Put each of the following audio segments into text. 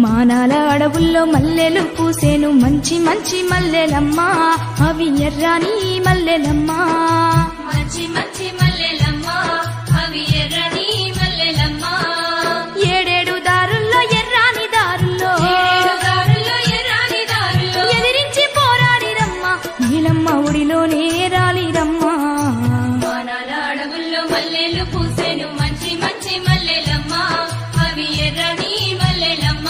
మానాల అడవుల్లో మల్లెలు పూసేను మంచి మంచి మల్లెలమ్మా అవి ఎర్రాని మల్లెలమ్మా మంచి మంచి మల్లెలమ్మ అవి ఎర్రని మల్లెలమ్మ ఏడేడు దారుల్లో ఎర్రాని దారుల్లో ఏడు దారుల్లో ఎర్రని దారుల్లో ఎదిరించి పోరాడిరమ్మా నీలమ్మ ఉడిలోనే రాలిరమ్మా వానాల అడవుల్లో మల్లెలు పూసెను మంచి మంచి మల్లెలమ్మ అవి ఎర్రని మల్లెలమ్మ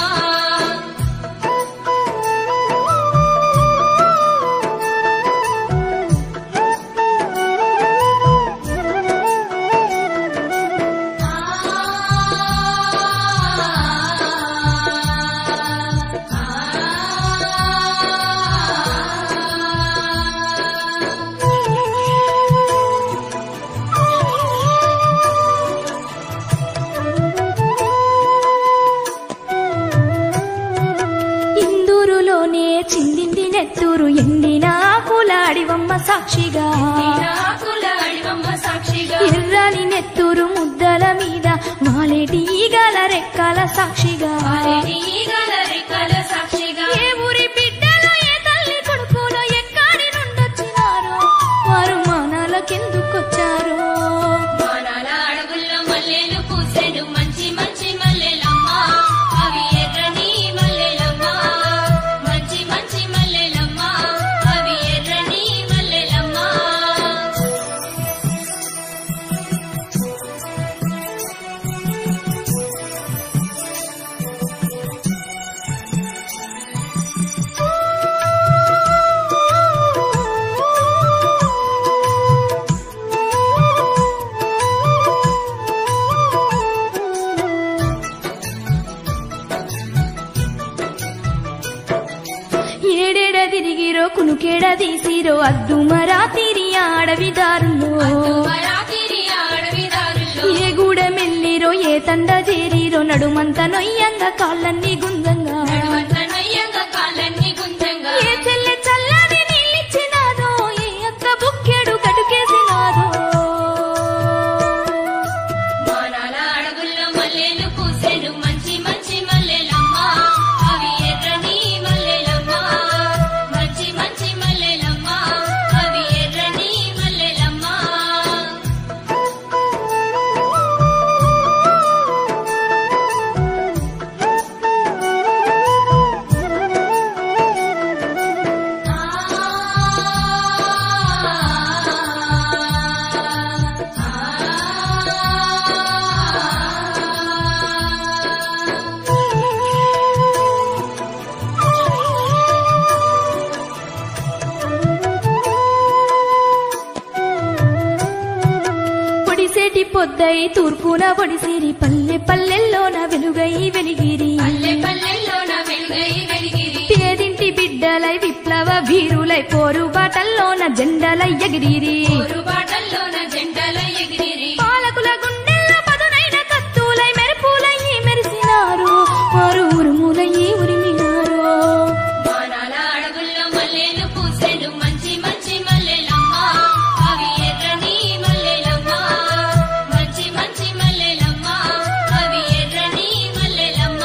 ఇందూరులోనే చిందింది నెత్తూరు ఎండిన ఆకులాడివమ్మ సాక్షిగా ఆకుల అడివమ్మ సాక్షిగా ఎర్రని నెత్తూరు ముద్దల మీద మాలేటి ఈగల రెక్కల సాక్షిగా వారిని ఈగల రెక్కల సాక్షిగా ఏ ఊరి బిడ్డలో ఏ తల్లి కొడుకులో ఎక్కడి నుండొచ్చినారో వారు మానాలకెందుకొచ్చారో వానాల అడవుల్లో మల్లెలు పూసెను మంచి మంచి మల్లెలమ్మ అవి ఎర్రని మల్లెలమ్మ మంచి మంచి మల్లెలమ్మ అవి ఎర్రని మల్లెలమ్మ ఏడేడ తిరిగిరో కునుకేడ తీసిరో అద్దు మరా తిరి అడవి దారుల్లో వరాతిరి అడవి దారుల్లో ఏ గూడ మెల్లిరో ఏ తండ చేరిరో నడుమంత నొయ్యంగా కాళ్ళన్నీ గుంజంగా నడుమంత నొయ్యంగా కాళ్ళన్నీ గుంజంగా ఏ చెల్లె చల్లని నీళ్ళిచ్చినాదో ఏ అక్క బుక్కెడు కటుకేసినాదో వానాల అడవుల్లో మల్లెలు పూసెను మంచి మంచి మల్లెలమ్మ అవి ఎర్రని మల్లెలమ్మ మంచి మంచి మల్లెలమ్మ అవి ఎర్రని మల్లెలమ్మ పొడిసేటి పొద్దై తూర్పున పొడిసిరి పల్లె పల్లెల్లోన వెలుగై వెలిగిరి పల్లె పల్లెల్లోన వెలుగై వెలిగిరి పేదింటి బిడ్డలై విప్లవ వీరులై పోరు బాటల్లోన జెండలై ఎగిరిరి బాటల్లోన జెండల ఎగిరిరి పాలకుల గుండెల్లో పదునైన కత్తులై మెరుపులై మెరిసినారు వారు ఉరుములై ఉరిమినారు వానాల అడవుల్లో మల్లెలు పూసెను మంచి మంచి మల్లెలమ్మ అవి ఎర్రని మల్లెలమ్మ మంచి మంచి మల్లెలమ్మ అవి ఎర్రని మల్లెలమ్మ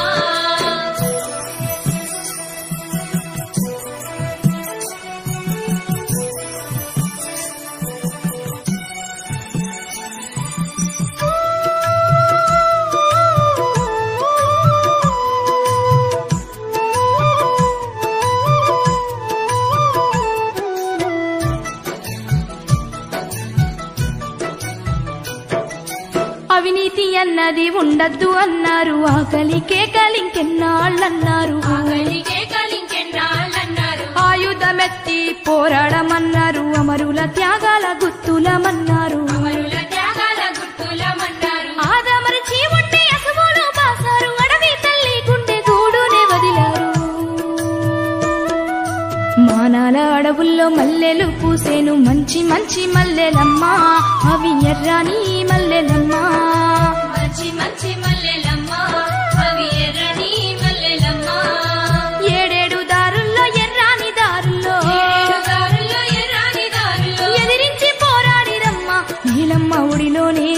అవినీతి అన్నది ఉండద్దు అన్నారు ఆకలికే కలింకెన్నాళ్ళన్నారు ఆకలికే కలింకెన్నాళ్ళన్నారు ఆయుధమెత్తి పోరాడమన్నారు అమరుల త్యాగాల గుత్తులమన్నారు అమరుల త్యాగాల గుర్తులమన్నారు ఆదమరచి ఉండి అసములు బాసారు అడవి తల్లి గుండె గూడునే వదిలారు మానాల అడవుల్లో మల్లెలు పూసేను మంచి మంచి మల్లెలమ్మా అవి ఎర్రాని మల్లెలమ్మా మంచి మంచి మల్లెలమ్మ అవి ఎర్రని మల్లెలమ్మ ఏడేడు దారుల్లో ఎర్రాని దారుల్లో ఏడు దారుల్లో ఎర్రని దారుల్లో ఎదిరించి పోరాడిరమ్మా నీలమ్మ ఉడిలోనే